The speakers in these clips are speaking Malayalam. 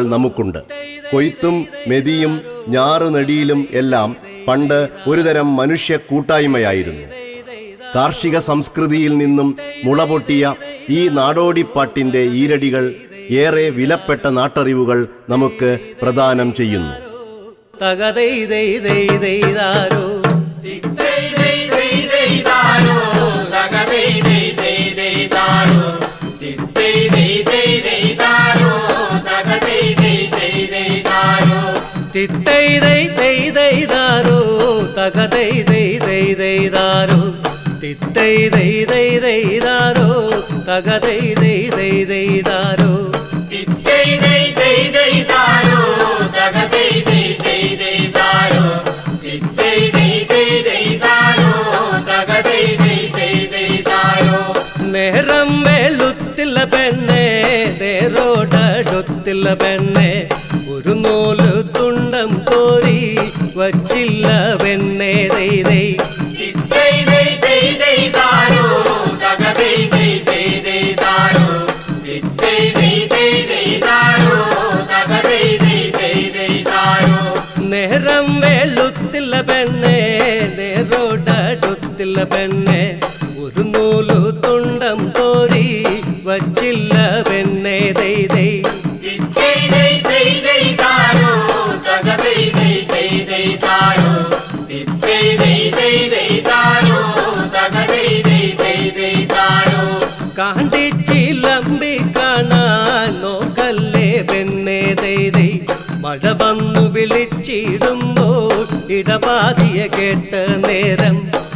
നമുക്കുണ്ട് കൊയ്ത്തും മെതിയും ഞാറുനടിയിലും എല്ലാം പണ്ട് ഒരുതരം മനുഷ്യ കൂട്ടായ്മയായിരുന്നു കാർഷിക സംസ്കൃതിയിൽ നിന്നും മുളപൊട്ടിയ ഈ നാടോടിപ്പാട്ടിന്റെ ഈരടികൾ ഏറെ വിലപ്പെട്ട നാട്ടറിവുകൾ നമുക്ക് പ്രദാനം ചെയ്യുന്നു തകതൈതൈതൈതൈതാരോ തിത്തൈതൈതൈതൈതാരോ തകതൈതൈതൈതൈതാരോ തിത്തൈതൈതൈതൈതാരോ തകതൈതൈതൈതൈതാരോ നേരം വെളുത്തില്ല പെണ്ണെ നേരോടടുത്തില്ല പെണ്ണെ ഒരു നൂല് തുണ്ടം കോരി വച്ചില്ല പെണ്ണെ ദൈതൈ നേരം വെളുത്തില്ല പെണ്ണെ നേരോടടുത്തില്ല പെണ്ണെ ഒരു നൂല് തുണ്ടം കോരി വച്ചില്ല പെണ്ണെ ദൈതൈ കാണ്ടിച്ചിലമ്പി കാണാൻ നോക്കല്ലേ പെണ്ണെ ദൈതൈ മഴ വന്നു വിളിച്ചിടുമ്പോൾ ഇടപാതിയ കേട്ട നേരം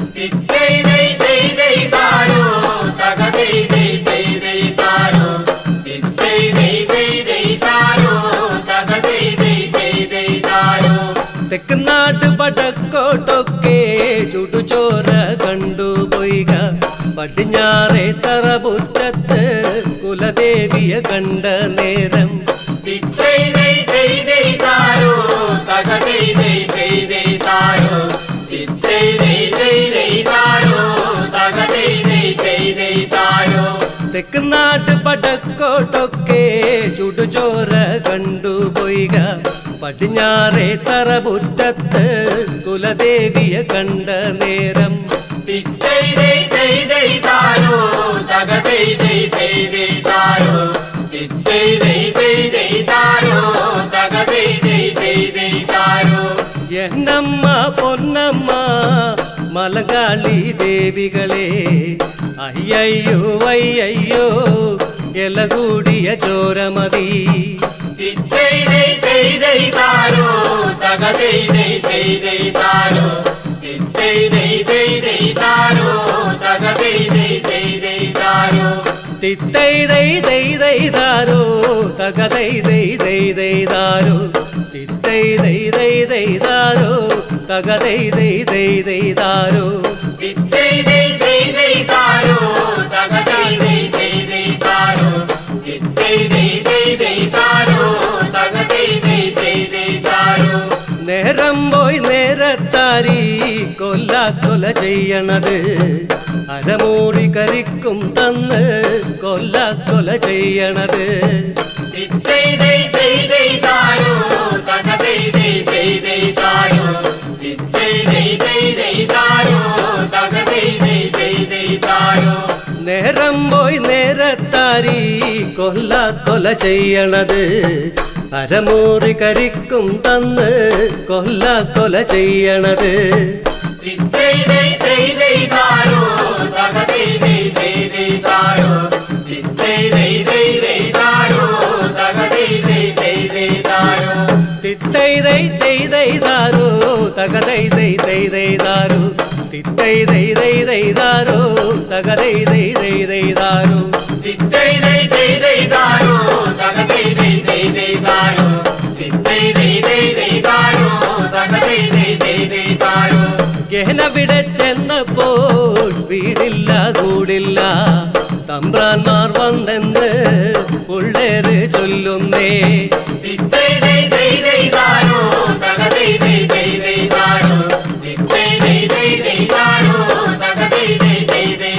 തെക്കുനാട് വടക്കോട്ടൊക്കെ ചുടുചോര കണ്ടുപോയിക പടിഞ്ഞാറെ തറപുറ്റത്ത് കുലദേവിയെ കണ്ട നേരം തെക്കുനാട് വടക്കോട്ടൊക്കെ ചുടുചോര കണ്ടുപോയിക പടിഞ്ഞാറെ തറപുറ്റത്ത് കുലദേവിയെ കണ്ട നേരം എന്നമ്മ പൊന്നമ്മ മലകാളി ദേവികളെ അയ്യയ്യോ അയ്യയ്യോ എലകൂടിയ ചോരമതി തിത്തൈതൈതൈതൈതാരോ തകതൈതൈതൈതൈതാരോ തിത്തൈതൈതൈതൈതാരോ തകതൈതൈതൈതൈതാരോ നേരം പോയി നേരത്താരി കൊല്ല കൊല ചെയ്യണത് അരമൂറി കരിക്കും തന്ന് കൊല്ല കൊല ചെയ്യണത് നേരം പോയി നേരത്താരി കൊല്ല കൊല ചെയ്യണത് അരമൂറി കരിക്കും തന്ന് കൊല്ല കൊല ചെയ്യണത് തിത്തൈതൈ തൈതൈതാരോ തകതൈതൈ തൈതൈതാരോ തിത്തൈതൈ തൈതൈതാരോ തകതൈതൈ തൈതൈതാരോ ഗഹനവിടെ ചെന്നപ്പോൾ വീടില്ല കൂടില്ല തമ്പ്രാന്മാർ വന്നെന്ന് പിള്ളേര് ചൊല്ലുന്നേ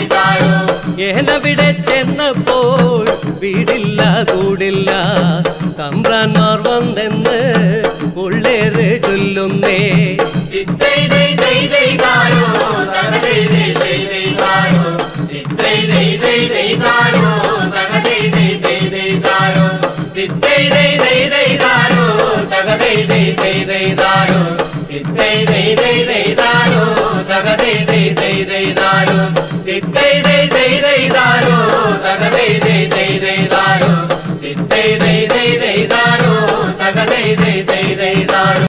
ഗഹനവിടെ ചെന്നപ്പോൾ വീടില്ല കൂടില്ല തമ്പ്രാന്മാർ വന്നെന്ന് ഉള്ളേറ് ചൊല്ലുന്നേ ഇത്തൈ ദൈ ദൈ ദൈ ദാരോ തകതൈ ദൈ ദൈ ദൈ ദാരോ ഇത്തൈ ദൈ ദൈ ദൈ ദാരോ തകതൈ ദൈ ദൈ ദൈ ദാരോ ഇത്തൈ ദൈ ദൈ ദൈ ദാരോ തകതൈ ദൈ ദൈ ദൈ ദാരോ ഇത്തൈ ദൈ ദൈ ദൈ ദാരോ തകതൈ ദൈ ദൈ ദൈ ദാരോ ഇത്തൈ ദൈ ദൈ ദൈ ദാരോ തകതൈ ദൈ ദൈ ദൈ ദാരോ ഇത്തൈ ദൈ ദൈ ദൈ ദാരോ തകതൈ ദൈ ദൈ ദൈ ദാരോ